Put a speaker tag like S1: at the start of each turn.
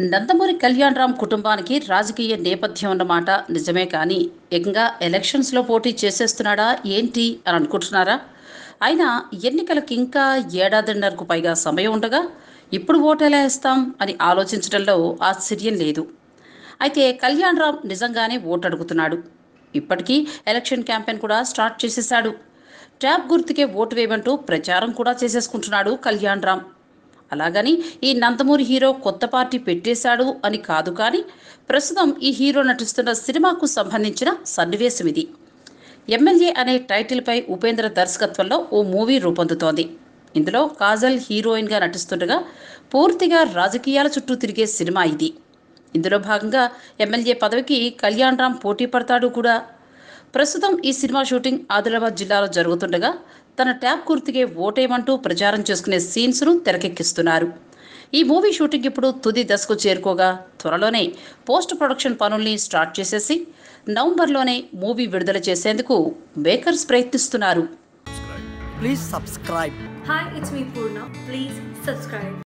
S1: నందమూరి కళ్యాణ్ రామ్ కుటుంబానికి రాజకీయ నేపథ్యం ఉన్నమాట నిజమే కానీ ఏకంగా ఎలక్షన్స్లో పోటీ చేసేస్తున్నాడా ఏంటి అని అనుకుంటున్నారా అయినా ఎన్నికలకు ఇంకా ఏడాదిన్నరకు పైగా సమయం ఉండగా ఇప్పుడు ఓటు ఎలా వేస్తాం అని ఆలోచించడంలో ఆశ్చర్యం లేదు అయితే కళ్యాణ్ రామ్ నిజంగానే ఓటు అడుగుతున్నాడు ఇప్పటికీ ఎలక్షన్ క్యాంపెయిన్ కూడా స్టార్ట్ చేసేశాడు ట్యాబ్ గుర్తుకే ఓటు వేయమంటూ ప్రచారం కూడా చేసేసుకుంటున్నాడు కళ్యాణ్ రామ్ అలాగని ఈ నందమూరి హీరో కొత్త పార్టీ పెట్టేశాడు అని కాదు కానీ ప్రస్తుతం ఈ హీరో నటిస్తున్న సినిమాకు సంబంధించిన సన్నివేశం ఇది ఎమ్మెల్యే అనే టైటిల్పై ఉపేంద్ర దర్శకత్వంలో ఓ మూవీ రూపొందుతోంది ఇందులో కాజల్ హీరోయిన్గా నటిస్తుండగా పూర్తిగా రాజకీయాల చుట్టూ తిరిగే సినిమా ఇది ఇందులో భాగంగా ఎమ్మెల్యే పదవికి కళ్యాణ్ రామ్ పోటీ పడతాడు కూడా ప్రస్తుతం ఈ సినిమా షూటింగ్ ఆదిలాబాద్ జిల్లాలో జరుగుతుండగా తన ట్యాబ్ గుర్తుకే ఓటేయమంటూ ప్రచారం చేసుకునే సీన్స్ను తెరకెక్కిస్తున్నారు ఈ మూవీ షూటింగ్ ఇప్పుడు తుది దశకు చేరుకోగా త్వరలోనే పోస్ట్ ప్రొడక్షన్ పనుల్ని స్టార్ట్ చేసేసి నవంబర్లోనే మూవీ విడుదల చేసేందుకు మేకర్స్ ప్రయత్నిస్తున్నారు
S2: Please subscribe.
S3: Hi, it's me Purna. Please subscribe.